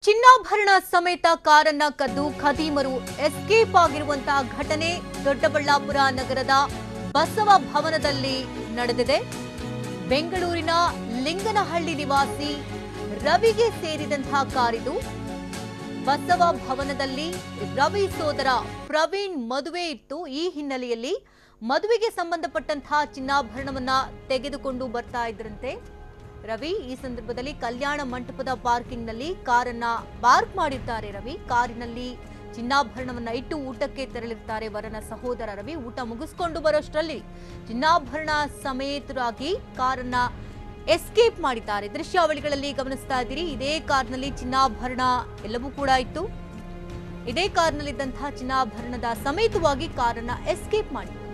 ಚಿನ್ನಾಭರಣ ಸಮೇತ ಕಾರನ್ನ ಕದ್ದು ಖದೀಮರು ಎಸ್ಕೇಪ್ ಆಗಿರುವಂತಹ ಘಟನೆ ದೊಡ್ಡಬಳ್ಳಾಪುರ ನಗರದ ಬಸವ ಭವನದಲ್ಲಿ ನಡೆದಿದೆ ಬೆಂಗಳೂರಿನ ಲಿಂಗನಹಳ್ಳಿ ನಿವಾಸಿ ರವಿಗೆ ಸೇರಿದಂತಹ ಕಾರಿದು ಬಸವ ಭವನದಲ್ಲಿ ರವಿ ಸೋದರ ಪ್ರವೀಣ್ ಮದುವೆ ಇತ್ತು ಈ ಹಿನ್ನೆಲೆಯಲ್ಲಿ ಮದುವೆಗೆ ಸಂಬಂಧಪಟ್ಟಂತಹ ಚಿನ್ನಾಭರಣವನ್ನ ತೆಗೆದುಕೊಂಡು ಬರ್ತಾ ಇದ್ರಂತೆ ರವಿ ಈ ಸಂದರ್ಭದಲ್ಲಿ ಕಲ್ಯಾಣ ಮಂಟಪದ ಪಾರ್ಕಿಂಗ್ನಲ್ಲಿ ಕಾರನ್ನ ಪಾರ್ಕ್ ಮಾಡಿದ್ದಾರೆ ರವಿ ಕಾರಿನಲ್ಲಿ ಚಿನ್ನಾಭರಣವನ್ನ ಇಟ್ಟು ಊಟಕ್ಕೆ ತೆರಳಿರ್ತಾರೆ ವರನ ಸಹೋದರ ರವಿ ಊಟ ಮುಗಿಸ್ಕೊಂಡು ಬರೋಷ್ಟರಲ್ಲಿ ಚಿನ್ನಾಭರಣ ಸಮೇತರಾಗಿ ಕಾರನ್ನ ಎಸ್ಕೇಪ್ ಮಾಡಿದ್ದಾರೆ ದೃಶ್ಯಾವಳಿಗಳಲ್ಲಿ ಗಮನಿಸ್ತಾ ಇದ್ದೀರಿ ಇದೇ ಕಾರ್ನಲ್ಲಿ ಚಿನ್ನಾಭರಣ ಎಲ್ಲವೂ ಕೂಡ ಇತ್ತು ಇದೇ ಕಾರ್ನಲ್ಲಿದ್ದಂತಹ ಚಿನ್ನಾಭರಣದ ಸಮೇತವಾಗಿ ಕಾರನ್ನ ಎಸ್ಕೇಪ್ ಮಾಡಿದ್ದಾರೆ